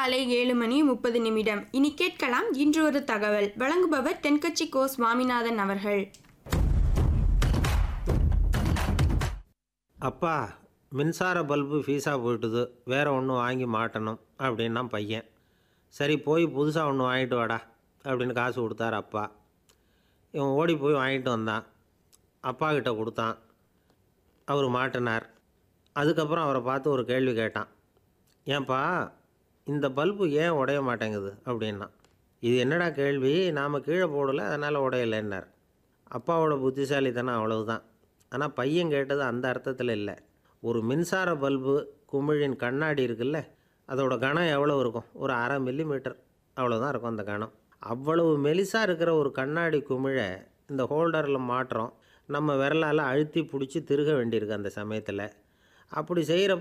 காலை ஏழு மணி முப்பது நிமிடம் இனி கேட்கலாம் இன்று ஒரு தகவல் வழங்குபவர் தென்கட்சி கோ சுவாமிநாதன் அவர்கள் அப்பா மின்சார பல்பு ஃபீஸாக போயிட்டுது வேறு ஒன்று வாங்கி மாட்டணும் அப்படின்னா பையன் சரி போய் புதுசாக ஒன்று வாங்கிட்டு வாடா அப்படின்னு காசு கொடுத்தார் அப்பா இவன் ஓடி போய் வாங்கிட்டு வந்தான் அப்பா கிட்ட கொடுத்தான் அவர் மாட்டினார் அதுக்கப்புறம் அவரை பார்த்து ஒரு கேள்வி கேட்டான் ஏன்பா இந்த பல்பு ஏன் உடைய மாட்டேங்குது அப்படின்னா இது என்னடா கேள்வி நாம் கீழே போடலை அதனால் உடையலைன்னார் அப்பாவோட புத்திசாலித்தனம் அவ்வளவுதான் ஆனால் பையன் கேட்டது அந்த அர்த்தத்தில் இல்லை ஒரு மின்சார பல்பு குமிழின் கண்ணாடி இருக்குல்ல அதோட கனம் எவ்வளோ இருக்கும் ஒரு அரை மில்லி மீட்டர் அவ்வளோதான் இருக்கும் அந்த கனம் அவ்வளவு மெலிசாக இருக்கிற ஒரு கண்ணாடி குமிழை இந்த ஹோல்டரில் மாட்டுறோம் நம்ம விரலால் அழுத்தி பிடிச்சி திருக வேண்டியிருக்கு அந்த சமயத்தில் அப்படி செய்கிற